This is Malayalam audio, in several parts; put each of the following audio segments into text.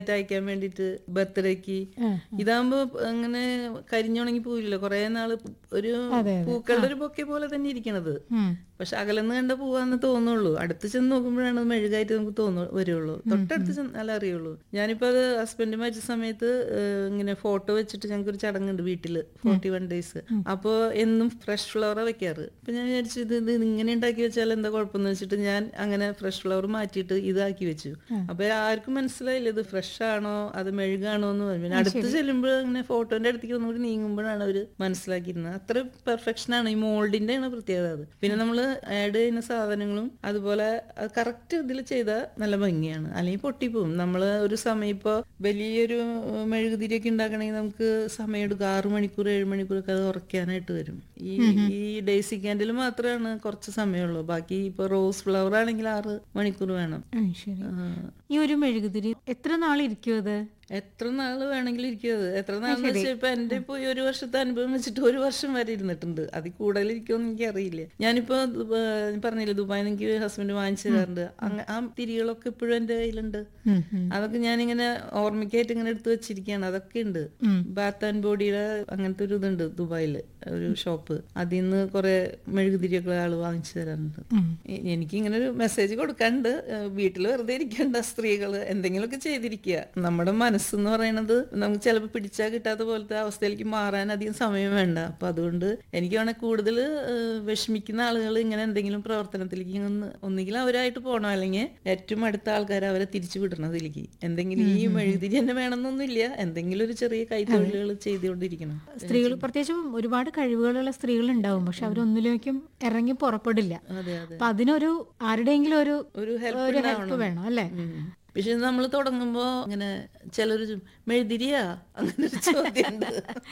അയക്കാൻ വേണ്ടിട്ട് ബർത്ത്ഡേക്ക് ഇതാകുമ്പോ അങ്ങനെ കരിഞ്ഞുണങ്ങി പോവില്ല കൊറേ നാള് ഒരു പൂക്കളുടെ ഒരു ബൊക്കെ പോലെ തന്നെ ഇരിക്കണത് പക്ഷെ അകലെന്ന് കണ്ട പൂവാന്ന് തോന്നുള്ളൂ അടുത്ത് ചെന്ന് നോക്കുമ്പോഴാണ് അത് മെഴുകായിട്ട് നമുക്ക് തോന്നു വരുള്ളൂ തൊട്ടടുത്ത് ചെന്നാലേ അറിയുള്ളൂ ഞാനിപ്പോ അത് ഹസ്ബൻഡ് മരിച്ച സമയത്ത് ഏഹ്, ഇങ്ങനെ ഫോട്ടോ വെച്ചിട്ട് ഞങ്ങൾക്ക് ഒരു ചടങ്ങുണ്ട് വീട്ടില് ഫോർട്ടി വൺ ഡേയ്സ് അപ്പോ എന്നും ഫ്രഷ് ഫ്ലവറാ വെക്കാറ് അപ്പൊ ഞാൻ വിചാരിച്ചു ഇത് ഇത് ഇങ്ങനെ ഉണ്ടാക്കി വെച്ചാൽ എന്താ കുഴപ്പമെന്ന് വെച്ചിട്ട് ഞാൻ അങ്ങനെ ഫ്രഷ് ഫ്ലവർ മാറ്റിയിട്ട് ഇതാക്കി വെച്ചു അപ്പൊ ആർക്കും മനസ്സിലായില്ല ഇത് ഫ്രഷ് ആണോ അത് മെഴുകാണോ എന്ന് പറഞ്ഞു പിന്നെ അടുത്ത് ചെല്ലുമ്പോൾ അങ്ങനെ ഫോട്ടോന്റെ അടുത്തേക്ക് ഒന്നുകൂടി നീങ്ങുമ്പോഴാണ് അവര് മനസ്സിലാക്കിയിരുന്നത് അത്ര പെർഫെക്ഷൻ ആണ് ഈ മോൾഡിന്റെ ആണ് പ്രത്യേകത അത് പിന്നെ നമ്മൾ ആഡ് ചെയ്യുന്ന സാധനങ്ങളും അതുപോലെ കറക്റ്റ് ഇതിൽ ചെയ്താൽ നല്ല ഭംഗിയാണ് അല്ലെങ്കിൽ പൊട്ടിപ്പോവും നമ്മൾ ഒരു സമയം ഇപ്പോൾ വലിയൊരു ഏഹ്, മെഴുകുതിരിയൊക്കെ ഉണ്ടാക്കണമെങ്കിൽ നമുക്ക് സമയം എടുക്കും ആറ് മണിക്കൂർ ഏഴ് മണിക്കൂറൊക്കെ അത് ഉറക്കാനായിട്ട് വരും ഈ ഈ ഡേസി ക്യാൻഡിൽ മാത്രമാണ് കുറച്ച് സമയമുള്ളൂ ബാക്കി ഇപ്പൊ റോസ് ഫ്ലവർ ആണെങ്കിൽ ആറ് മണിക്കൂർ വേണം ആ, ശരി ആ, ഈ ഒരു മെഴുകുതിരി എത്ര നാളിരിക്കും അത് എത്ര നാള് വേണമെങ്കിലും ഇരിക്കും അത് എത്ര നാളെന്ന് വെച്ചാൽ ഇപ്പൊ എന്റെ ഇപ്പൊ ഈ ഒരു വർഷത്തെ അനുഭവം വെച്ചിട്ട് ഒരു വർഷം വരെ ഇരുന്നിട്ടുണ്ട് അതിൽ കൂടുതൽ ഇരിക്കുമെന്ന് എനിക്ക് അറിയില്ല ഞാനിപ്പോ ദുബ- ഞാൻ പറഞ്ഞില്ലേ ദുബായിൽ എനിക്ക് ഹസ്ബൻഡ് വാങ്ങിച്ചു തരാറുണ്ട് അങ്ങ- ആ തിരികളൊക്കെ ഇപ്പോഴും എന്റെ കയ്യിലുണ്ട് ഉം, ഉം. അതൊക്കെ ഞാനിങ്ങനെ ഓർമ്മയ്ക്കായിട്ട് ഇങ്ങനെ എടുത്തു വെച്ചിരിക്കുകയാണ് അതൊക്കെ ഉണ്ട് ബാത്ത് ആൻഡ് ബോഡിയുടെ അങ്ങനത്തെ ഒരു ഇതുണ്ട് ദുബായില് ഒരു ഷോപ്പ് അതിൽ നിന്ന് കുറെ മെഴുകുതിരിയൊക്കെ ആള് വാങ്ങിച്ചു തരാറുണ്ട് ഉം. എ- എനിക്ക് ഇങ്ങനെ ഒരു മെസ്സേജ് കൊടുക്കാണ്ട് വീട്ടിൽ വെറുതെ ഇരിക്കേണ്ട സ്ത്രീകൾ എന്തെങ്കിലുമൊക്കെ ചെയ്തിരിക്കുക നമ്മുടെ മനസ്സെന്ന് പറയുന്നത് നമുക്ക് ചിലപ്പോൾ പിടിച്ചാൽ കിട്ടാത്ത പോലത്തെ അവസ്ഥയിലേക്ക് മാറാൻ അധികം സമയം വേണ്ട അപ്പൊ അതുകൊണ്ട് എനിക്ക് വേണേൽ കൂടുതൽ വിഷമിക്കുന്ന ആളുകൾ ഇങ്ങനെ എന്തെങ്കിലും പ്രവർത്തനത്തിലേക്ക് ഒന്ന് ഒന്നുകിൽ അവരായിട്ട് പോകണം അല്ലെങ്കിൽ ഏറ്റവും അടുത്ത ആൾക്കാർ അവരെ തിരിച്ചു വിടണതിലേക്ക് എന്തെങ്കിലും ഈ മെഴുകുതിരി തന്നെ വേണമെന്നൊന്നുമില്ല എന്തെങ്കിലും ഒരു ചെറിയ കൈത്തൊഴിലുകൾ ചെയ്തുകൊണ്ടിരിക്കണം സ്ത്രീകൾ പ്രത്യേകിച്ചും ഒരുപാട് കഴിവുകളുള്ള സ്ത്രീകൾ ഉണ്ടാവും പക്ഷെ അവരൊന്നിലേക്കും ഇറങ്ങി പുറപ്പെടില്ല അതെ അതെ അപ്പൊ അതിനൊരു ആരുടെയെങ്കിലും ഒരു ഒരു ഹെൽപ്പ് ഒരു ഹെൽപ്പ് വേണം അല്ലേ ഉം. പക്ഷെ നമ്മൾ തുടങ്ങുമ്പോ ഇങ്ങനെ ചിലര് ചോ- മെഴുതിരിയാ അങ്ങനെ ഒരു ചോദ്യം ഉണ്ട്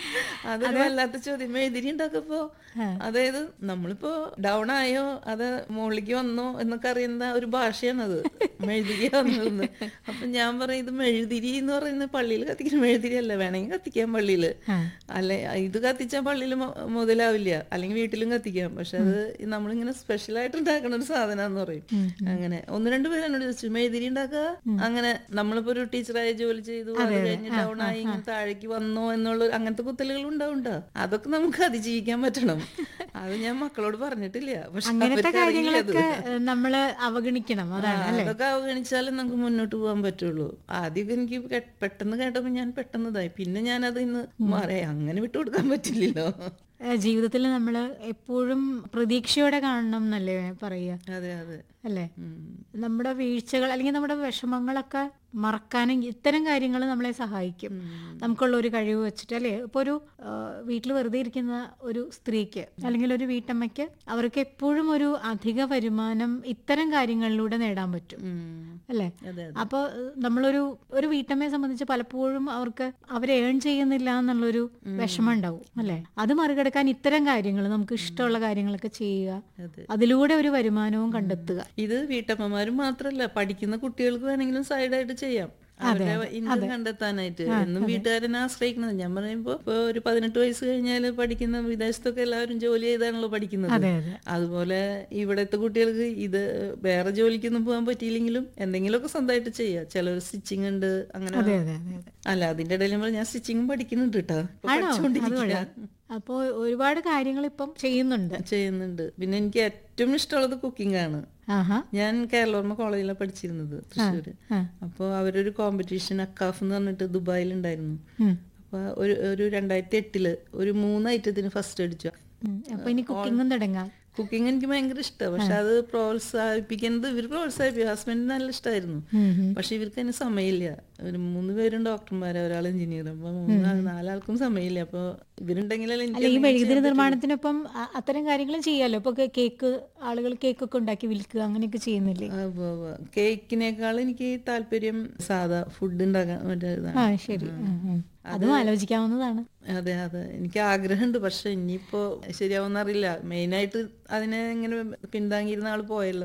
അതൊരു വല്ലാത്ത ചോദ്യം മെഴുതിരി ഉണ്ടാക്കപ്പോ അതായത് നമ്മളിപ്പോ ഡൗൺ ആയോ അത് മുകളിലേക്ക് വന്നോ എന്നൊക്കെ അറിയുന്ന ഒരു ഭാഷയാണത് മെഴുതിരിയാ വന്നത് അപ്പൊ ഞാൻ പറയും ഇത് മെഴുതിരി എന്ന് പറയുന്ന പള്ളിയിൽ കത്തിക്കുന്ന മെഴുതിരി അല്ല വേണമെങ്കിൽ കത്തിക്കാൻ പള്ളിയില് അല്ലെ ഇത് കത്തിച്ചാൽ പള്ളിയിൽ മുതലാവില്ല അല്ലെങ്കിൽ വീട്ടിലും കത്തിക്കാം പക്ഷെ അത് നമ്മളിങ്ങനെ സ്പെഷ്യൽ ആയിട്ട് ഉണ്ടാക്കുന്ന ഒരു സാധനം പറയും അങ്ങനെ ഒന്ന് രണ്ട് പേര് എന്നോട് ചോദിച്ചു മെഴുതിരി ഉണ്ടാക്കുക അങ്ങനെ നമ്മളിപ്പോ ഒരു ടീച്ചറായി ജോലി ചെയ്തു അത് കഴിഞ്ഞ് ഡൗൺ ആയി ഇങ്ങനെ താഴേക്ക് വന്നോ എന്നുള്ള ഒരു- അങ്ങനത്തെ കുത്തലുകൾ ഉണ്ടാവുണ്ടോ അതൊക്കെ നമുക്ക് അതിജീവിക്കാൻ പറ്റണം അത് ഞാൻ മക്കളോട് പറഞ്ഞിട്ടില്ല പക്ഷെ അങ്ങനത്തെ അവർക്ക് അറിയില്ല അത്. കാര്യങ്ങളൊക്കെ ഏഹ്, നമ്മള് അവഗണിക്കണം അതാണ് ആ, അതൊക്കെ അവഗണിച്ചാലേ നമുക്ക് മുന്നോട്ട് പോകാൻ പറ്റുള്ളൂ ആദ്യമൊക്കെ എനിക്ക് കെ- പെട്ടെന്ന് കേട്ടപ്പോ ഞാൻ പെട്ടെന്ന് ഇതായി പിന്നെ ഞാൻ അത് ഇന്ന് മാറേ അങ്ങനെ വിട്ടുകൊടുക്കാൻ പറ്റില്ലല്ലോ ജീവിതത്തിൽ നമ്മൾ എപ്പോഴും പ്രതീക്ഷയോടെ കാണണം എന്നല്ലേ പറയുക അതെ അതെ അല്ലേ ഉം. നമ്മുടെ വീഴ്ചകൾ അല്ലെങ്കിൽ നമ്മുടെ വിഷമങ്ങളൊക്കെ മറക്കാനും ഇത്തരം കാര്യങ്ങൾ നമ്മളെ സഹായിക്കും നമുക്കുള്ള ഒരു കഴിവ് വെച്ചിട്ട് അല്ലേ ഇപ്പോൾ ഒരു വീട്ടിൽ വെറുതെ ഇരിക്കുന്ന ഒരു സ്ത്രീക്ക് അല്ലെങ്കിൽ ഒരു വീട്ടമ്മയ്ക്ക് അവർക്ക് എപ്പോഴും ഒരു അധിക വരുമാനം ഇത്തരം കാര്യങ്ങളിലൂടെ നേടാൻ പറ്റും ഉം. അല്ലേ അതെ അപ്പോൾ നമ്മളൊരു ഒരു വീട്ടമ്മയെ സംബന്ധിച്ച് പലപ്പോഴും അവർക്ക് അവരെ ഏൺ ചെയ്യുന്നില്ല എന്നുള്ളൊരു വിഷമം ഉണ്ടാവും അല്ലേ അത് മറികടക്കാൻ ഇത്തരം കാര്യങ്ങൾ നമുക്ക് ഇഷ്ടമുള്ള കാര്യങ്ങളൊക്കെ ചെയ്യുക അതെ അതിലൂടെ ഒരു വരുമാനവും കണ്ടെത്തുക ഇത് വീട്ടമ്മമാരും മാത്രല്ല പഠിക്കുന്ന കുട്ടികൾക്ക് വേണമെങ്കിലും സൈഡായിട്ട് ചെയ്യാം അവരുടെ ഇൻകം കണ്ടെത്താനായിട്ട് എന്നും വീട്ടുകാരനെ ആശ്രയിക്കുന്നത് ഞാൻ പറയുമ്പോ ഇപ്പൊ ഒരു പതിനെട്ട് വയസ്സ് കഴിഞ്ഞാല് പഠിക്കുന്ന വിദേശത്തൊക്കെ എല്ലാവരും ജോലി ചെയ്താണല്ലോ പഠിക്കുന്നത് അതെ അതെ അതുപോലെ ഇവിടുത്തെ കുട്ടികൾക്ക് ഇത് വേറെ ജോലിക്കൊന്നും പോകാൻ പറ്റിയില്ലെങ്കിലും എന്തെങ്കിലുമൊക്കെ സ്വന്തമായിട്ട് ചെയ്യാം ചിലർ സ്റ്റിച്ചിങ് ഉണ്ട് അങ്ങനെ അതെ അതെ അതെ അതെ അല്ല അതിന്റെ ഇടയിൽ നമ്മൾ ഞാൻ സ്റ്റിച്ചിങ് പഠിക്കുന്നുണ്ട് കേട്ടോ ഇപ്പൊ ആണോ അത് പഠിച്ചുകൊണ്ടിരിക്കുകയാ. കൊള്ളാം അപ്പോൾ ഒരുപാട് കാര്യങ്ങൾ ഇപ്പം ചെയ്യുന്നുണ്ട് ചെയ്യുന്നുണ്ട് പിന്നെ എനിക്ക് ഏറ്റവും ഇഷ്ടമുള്ളത് കുക്കിംഗ് ആണ് ആഹാ ഞാൻ കേരളോർമ്മ കോളേജിലാണ് പഠിച്ചിരുന്നത് തൃശ്ശൂര് ആ. അപ്പോൾ അവരൊരു കോമ്പറ്റീഷൻ അക്കാഫ് എന്ന് പറഞ്ഞിട്ട് ദുബായിലുണ്ടായിരുന്നു ഉം. അപ്പൊ ഒരു ഒരു രണ്ടായിരത്തി എട്ടില് ഒരു മൂന്ന് ഐറ്റത്തിന് ഫസ്റ്റ് അടിച്ചു ഉം. അപ്പൊ ഇനി കുക്കിങ്ങും തുടങ്ങാം കുക്കിംഗ് എനിക്ക് ഭയങ്കര ഇഷ്ടമാണ് പക്ഷെ അത് പ്രോത്സാഹിപ്പിക്കുന്നത് ഇവർ പ്രോത്സാഹിപ്പിക്കും ഹസ്ബൻഡിന് നല്ല ഇഷ്ടമായിരുന്നു ഉം, ഉം. പക്ഷെ ഇവർക്ക് അതിന് സമയമില്ല ഒരു മൂന്ന് പേരും ഡോക്ടർമാര് ഒരാൾ എഞ്ചിനീയർ അപ്പൊ മൂന്ന് നാലാൾക്കും സമയമില്ല അപ്പൊ ഇവരുണ്ടെങ്കിലല്ലേ എനിക്ക് അല്ല ഈ എന്തെങ്കിലും മെഴുകുതിരി ചെയ്യാൻ നിർമ്മാണത്തിനൊപ്പം അ- അത്തരം കാര്യങ്ങളും ചെയ്യാലോ ഇപ്പൊ കേ- കേക്ക് ആളുകൾ കേക്കൊക്കെ ഉണ്ടാക്കി വിൽക്കുക അങ്ങനെയൊക്കെ ചെയ്യുന്നില്ലേ ആ, ഉവ്വ് ഉവ്വ്. കേക്കിനേക്കാൾ എനിക്ക് താല്പര്യം സാധാ ഫുഡ് ഉണ്ടാക്കാൻ മറ്റേ ആ ഇതാണ് ശരി ഉം, ഉം. അതും ആലോചിക്കാവുന്നതാണ് അതെ അതെ എനിക്ക് ആഗ്രഹമുണ്ട് പക്ഷെ ഇനിയിപ്പോ ശരിയാവുന്ന അറിയില്ല മെയിനായിട്ട് അതിനെ ഇങ്ങനെ പിന്താങ്ങിയിരുന്ന ആള് പോയല്ലോ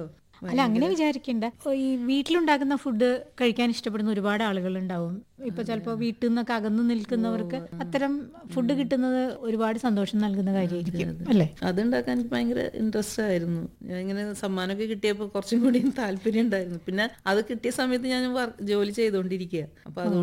അല്ല അങ്ങനെ വിചാരിക്കണ്ട ഈ വീട്ടിലുണ്ടാക്കുന്ന ഫുഡ് കഴിക്കാൻ ഇഷ്ടപ്പെടുന്ന ഒരുപാട് ആളുകൾ ഉണ്ടാവും ഇപ്പൊ ചിലപ്പോ വീട്ടിൽ നിന്നൊക്കെ അകന്നു നിൽക്കുന്നവർക്ക് അത്തരം ഫുഡ് കിട്ടുന്നത് ഒരുപാട് സന്തോഷം നൽകുന്ന കാര്യമായിരിക്കും അല്ലേ അതുണ്ടാക്കാൻ എനിക്ക് ഭയങ്കര ഇൻട്രസ്റ്റ് ആയിരുന്നു ഞാൻ ഇങ്ങനെ സമ്മാനമൊക്കെ കിട്ടിയപ്പോൾ കുറച്ചും കൂടി താല്പര്യം ഉണ്ടായിരുന്നു പിന്നെ അത് കിട്ടിയ സമയത്ത് ഞാൻ വർക്ക് ജോലി ചെയ്തുകൊണ്ടിരിക്കുക അപ്പൊ അതുകൊണ്ട്